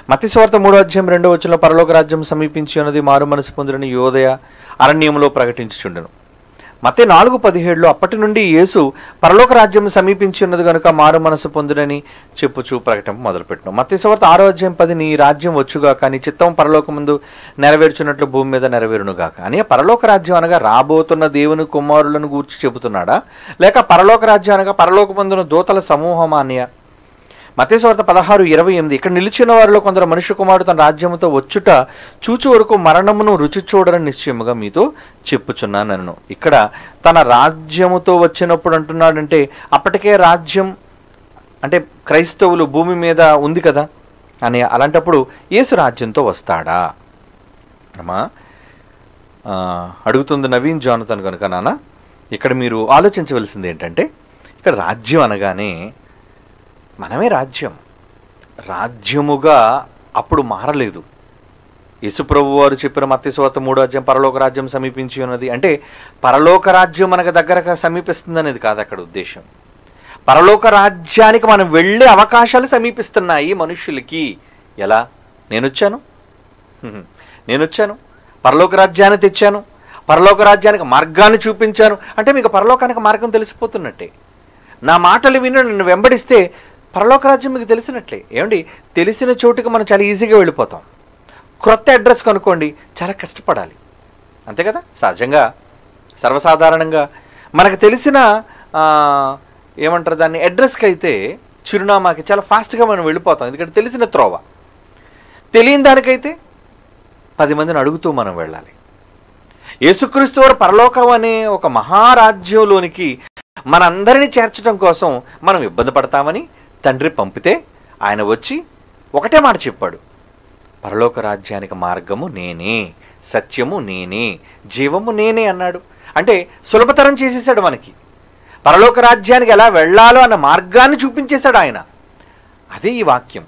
మత్స్వార్త మూడో అధ్యాయం రెండో వచ్చిన పరలోక రాజ్యం సమీపించి ఉన్నది మారు మనసు పొందిన యోదయ అరణ్యంలో ప్రకటించుచుండెను మతే నాలుగు పదిహేడులో అప్పటి నుండి యేసు పరలోక రాజ్యం సమీపించి ఉన్నది కనుక మారు మనసు పొందుడని చెప్పుచూ ప్రకటన మొదలుపెట్టినాం మత్స్యవార్త ఆరో అధ్యాయం పది నీ రాజ్యం వచ్చుగా కానీ చిత్తం పరలోక ముందు నెరవేర్చున్నట్లు భూమి మీద నెరవేరునుగా కానీ పరలోక రాజ్యం అనగా రాబోతున్న దేవుని కుమారులను గూర్చి చెబుతున్నాడా లేక పరలోక రాజ్యం అనగా పరలోక పొందిన దూతల సమూహమా అనియా మతేశ్వార్త పదహారు ఇరవై ఎనిమిది ఇక్కడ నిలిచిన వారిలో కొందరు మనుష్య కుమారుడు తన రాజ్యముతో వచ్చుట చూచు వరకు మరణమును రుచి చూడరని నిశ్చయముగా మీతో చెప్పుచున్నాను నన్ను ఇక్కడ తన రాజ్యముతో వచ్చినప్పుడు అంటున్నాడంటే అప్పటికే రాజ్యం అంటే క్రైస్తవులు భూమి మీద ఉంది కదా అని అలాంటప్పుడు యేసు రాజ్యంతో వస్తాడా అమ్మా ఆ, అడుగుతుంది నవీన్ జానతన్ కనుక నాన్న ఇక్కడ మీరు ఆలోచించవలసింది ఏంటంటే ఇక్కడ రాజ్యం అనగానే మనమే రాజ్యం రాజ్యముగా అప్పుడు మారలేదు యేసుప్రభు వారు చెప్పిన మత్స్యవాత మూడో అధ్యాయం పరలోక రాజ్యం సమీపించి ఉన్నది అంటే పరలోక రాజ్యం మనకు దగ్గరగా సమీపిస్తుంది అనేది కాదు అక్కడ ఉద్దేశం పరలోక రాజ్యానికి మనం వెళ్ళే అవకాశాలు సమీపిస్తున్నాయి మనుషులకి ఎలా నేను వచ్చాను హ్మ్. నేను వచ్చాను పరలోక రాజ్యాన్ని తెచ్చాను పరలోక రాజ్యానికి మార్గాన్ని చూపించాను అంటే మీకు పరలోకానికి మార్గం తెలిసిపోతున్నట్టే నా మాటలు విని నన్ను వెంబడిస్తే పరలోక రాజ్యం మీకు తెలిసినట్లే ఏమండి తెలిసిన చోటుకి మనం చాలా ఈజీగా వెళ్ళిపోతాం క్రొత్త అడ్రస్ కనుక్కోండి చాలా కష్టపడాలి అంతే కదా సహజంగా సర్వసాధారణంగా మనకు తెలిసిన ఆ, ఏమంటారు దాన్ని అడ్రస్కి అయితే చిరునామాకి చాలా ఫాస్ట్గా మనం వెళ్ళిపోతాం ఎందుకంటే తెలిసిన త్రోవ తెలియని దానికైతే పది మందిని అడుగుతూ మనం వెళ్ళాలి యేసుక్రీస్తు వారు పరలోకం అనే ఒక మహారాజ్యంలోనికి మనందరినీ చేర్చడం కోసం మనం ఇబ్బంది పడతామని తండ్రి పంపితే ఆయన వచ్చి ఒకటే మాట చెప్పాడు పరలోక రాజ్యానికి మార్గము నేనే సత్యము నేనే జీవము నేనే అన్నాడు అంటే సులభతరం చేసేసాడు మనకి పరలోక రాజ్యానికి ఎలా వెళ్ళాలో అన్న మార్గాన్ని చూపించేశాడు ఆయన అదే ఈ వాక్యం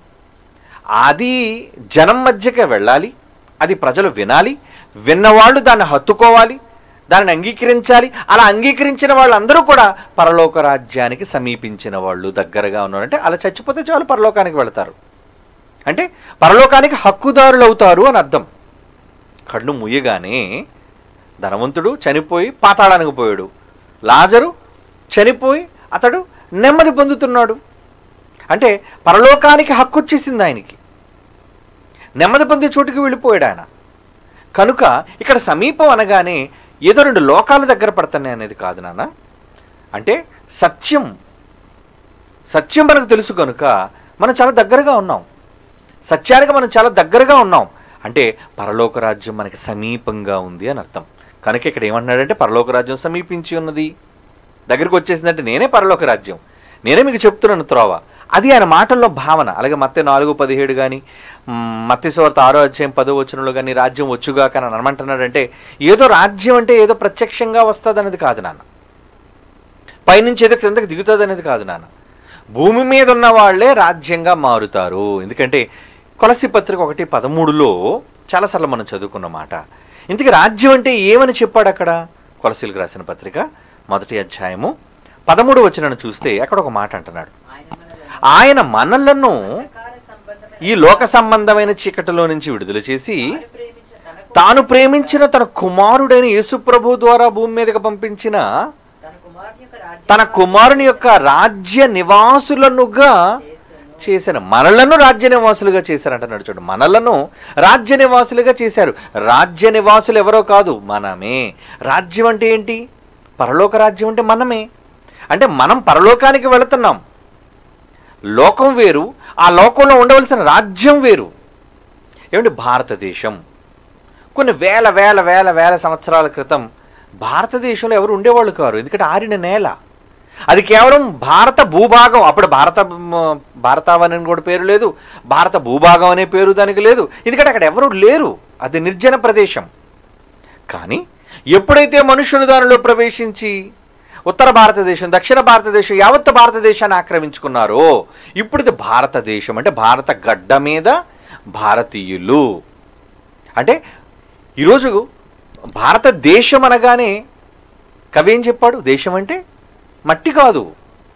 అది జనం మధ్యకే వెళ్ళాలి అది ప్రజలు వినాలి విన్నవాళ్ళు దాన్ని హత్తుకోవాలి దానిని అంగీకరించాలి అలా అంగీకరించిన వాళ్ళందరూ కూడా పరలోక రాజ్యానికి సమీపించిన వాళ్ళు దగ్గరగా ఉన్నారు అంటే అలా చచ్చిపోతే చాలు పరలోకానికి వెళతారు అంటే పరలోకానికి హక్కుదారులు అవుతారు అని అర్థం కళ్ళు ముయ్యగానే ధనవంతుడు చనిపోయి పాతాళానికి పోయాడు లాజరు చనిపోయి అతడు నెమ్మది పొందుతున్నాడు అంటే పరలోకానికి హక్కు వచ్చేసింది ఆయనకి నెమ్మది పొందే చోటుకి వెళ్ళిపోయాడు ఆయన కనుక ఇక్కడ సమీపం అనగానే ఏదో రెండు లోకాల దగ్గర పడుతున్నాయి అనేది కాదు నాన్న అంటే సత్యం సత్యం మనకు తెలుసు కనుక మనం చాలా దగ్గరగా ఉన్నాం సత్యానికి మనం చాలా దగ్గరగా ఉన్నాం అంటే పరలోక రాజ్యం మనకి సమీపంగా ఉంది అని అర్థం కనుక ఇక్కడ ఏమన్నాడంటే పరలోక రాజ్యం సమీపించి ఉన్నది దగ్గరికి వచ్చేసిందంటే నేనే పరలోక రాజ్యం నేనే మీకు చెప్తున్నాను త్రోవ అది ఆయన మాటల్లో భావన అలాగే మత్తే నాలుగు పదిహేడు కానీ మత్స్యవార్త ఆరో అధ్యాయం పదో వచనంలో కానీ రాజ్యం వచ్చుగా కానీ అని అనమంటున్నాడంటే ఏదో రాజ్యం అంటే ఏదో ప్రత్యక్షంగా వస్తుంది అనేది కాదు నాన్న పైనుంచి ఏదో క్రిందకి దిగుతుంది అనేది కాదు నాన్న భూమి మీద ఉన్న వాళ్ళే రాజ్యంగా మారుతారు ఎందుకంటే కొలసి పత్రిక ఒకటి పదమూడులో చాలాసార్లు మనం చదువుకున్న మాట ఇంతకీ రాజ్యం అంటే ఏమని చెప్పాడు అక్కడ కొలసీలకు రాసిన పత్రిక మొదటి అధ్యాయము పదమూడు వచ్చినను చూస్తే అక్కడ ఒక మాట అంటున్నాడు ఆయన మనలను ఆయన మనలను అంధకార సంబంధమైన ఈ లోక సంబంధమైన చీకటిలో నుంచి విడుదల చేసి వారు ప్రేమించిన తన తాను ప్రేమించిన తన కుమారుడైన యేసుప్రభు ద్వారా భూమి మీదకి పంపించిన తన కుమారుని యొక్క రాజ్యం తన కుమారుని యొక్క రాజ్య నివాసులనుగా చేసెను. చేసిన మనలను రాజ్య నివాసులుగా చేశారంటున్నాడు చూడు మనలను రాజ్య నివాసులుగా చేశారు రాజ్య నివాసులు ఎవరో కాదు మనమే రాజ్యం అంటే ఏంటి పరలోక రాజ్యం అంటే మనమే అంటే మనం పరలోకానికి వెళుతున్నాం లోకం వేరు ఆ లోకంలో ఉండవలసిన రాజ్యం వేరు ఏమంటే భారతదేశం కొన్ని వేల వేల వేల వేల సంవత్సరాల క్రితం భారతదేశంలో ఎవరు ఉండేవాళ్ళు కారు ఎందుకంటే ఆరిన నేల అది కేవలం భారత భూభాగం అప్పుడు భారత మ- భారతావని అని కూడా పేరు లేదు భారత భూభాగం అనే పేరు దానికి లేదు ఎందుకంటే అక్కడ ఎవరు లేరు అది నిర్జన ప్రదేశం కానీ ఎప్పుడైతే మనుషులు దానిలో ప్రవేశించి ఉత్తర భారతదేశం దక్షిణ భారతదేశం యావత్ భారతదేశాన్ని ఆక్రమించుకున్నారో ఇప్పుడు ఇది భారతదేశం అంటే భారత గడ్డ మీద భారతీయులు అంటే ఈరోజు భారతదేశం అనగానే కవి ఏం చెప్పాడు దేశం అంటే మట్టి కాదు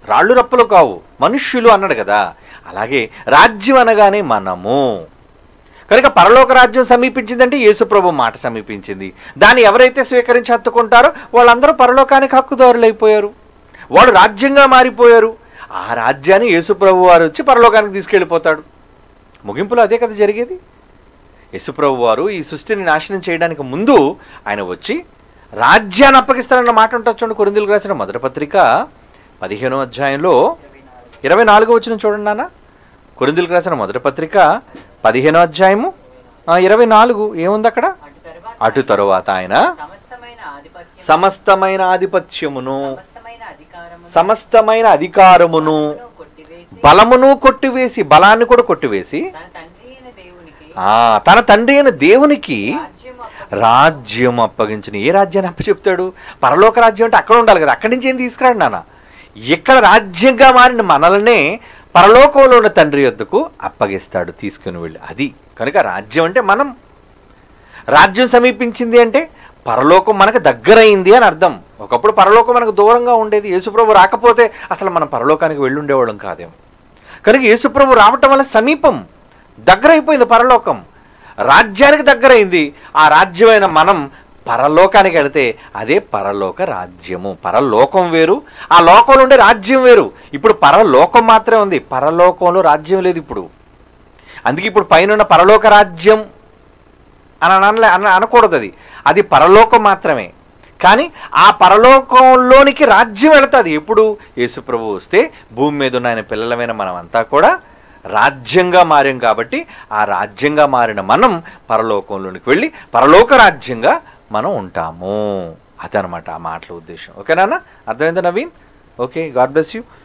రాళ్ళు రప్పలు కావు మనుష్యులు అన్నాడు కదా అలాగే రాజ్యం అనగానే మనము కనుక పరలోక రాజ్యం సమీపించిందంటే యేసుప్రభు మాట సమీపించింది దాన్ని ఎవరైతే స్వీకరించి హత్తుకుంటారో వాళ్ళందరూ పరలోకానికి హక్కుదారులు అయిపోయారు వాడు రాజ్యంగా మారిపోయారు ఆ రాజ్యాన్ని యేసుప్రభు వారు వచ్చి పరలోకానికి తీసుకెళ్ళిపోతాడు ముగింపులో అదే కదా జరిగేది యేసుప్రభు వారు ఈ సృష్టిని నాశనం చేయడానికి ముందు ఆయన వచ్చి రాజ్యాన్ని అప్పగిస్తారన్న మాట ఉంటుంది చూడండి కొరిందులకు రాసిన మొదటి పత్రిక పదిహేనో అధ్యాయంలో ఇరవై నాలుగో వచ్చిన చూడండి నాన్న కొరిందులకు రాసిన మొదటి పత్రిక పదిహేనో అధ్యాయము ఆ, ఇరవై నాలుగు ఏముంది అక్కడ అటు తరువాత అటు తరువాత ఆయన సమస్తమైన ఆధిపత్యం సమస్తమైన ఆధిపత్యమును సమస్తమైన అధికారము సమస్తమైన అధికారమును కొట్టివేసి బలమును కొట్టివేసి బలాన్ని కూడా కొట్టివేసి తన తండ్రి అయిన దేవునికి ఆ తన తండ్రి అయిన దేవునికి రాజ్యం అప్పగించి రాజ్యం అప్పగించిన ఏ రాజ్యాన్ని అప్పచెప్తాడు పరలోక రాజ్యం అంటే అక్కడ ఉండాలి కదా అక్కడి నుంచి ఏం తీసుకురాడు నాన్న ఇక్కడ రాజ్యంగా మారిన మనల్నే పరలోకంలో ఉన్న తండ్రి యొద్దకు అప్పగిస్తాడు తీసుకుని వెళ్ళి అది కనుక రాజ్యం అంటే మనం రాజ్యం సమీపించింది అంటే పరలోకం మనకు దగ్గరైంది అని అర్థం ఒకప్పుడు పరలోకం మనకు దూరంగా ఉండేది యేసుప్రభు రాకపోతే అసలు మనం పరలోకానికి వెళ్ళి ఉండేవాళ్ళం కాదేమో కనుక యేసుప్రభు రావటం వల్ల సమీపం దగ్గరైపోయింది పరలోకం రాజ్యానికి దగ్గరైంది ఆ రాజ్యమైన మనం పరలోకానికి వెళితే అదే పరలోక రాజ్యము పరలోకం వేరు ఆ లోకంలో ఉండే రాజ్యం వేరు ఇప్పుడు పరలోకం మాత్రమే ఉంది పరలోకంలో రాజ్యం లేదు ఇప్పుడు అందుకే ఇప్పుడు పైన పరలోక రాజ్యం అని అనలే అన అనకూడదు అది అది పరలోకం మాత్రమే కానీ ఆ పరలోకంలోనికి రాజ్యం వెళుతుంది ఎప్పుడు యేసుప్రభు వస్తే భూమి మీద ఉన్న ఆయన పిల్లలమైన మనమంతా కూడా రాజ్యంగా మారాం కాబట్టి ఆ రాజ్యంగా మారిన మనం పరలోకంలోనికి వెళ్ళి పరలోక రాజ్యంగా మనం ఉంటాము అదనమాట ఆ మాటల ఉద్దేశం ఓకేనా అర్థమైందా Naveen okay God bless you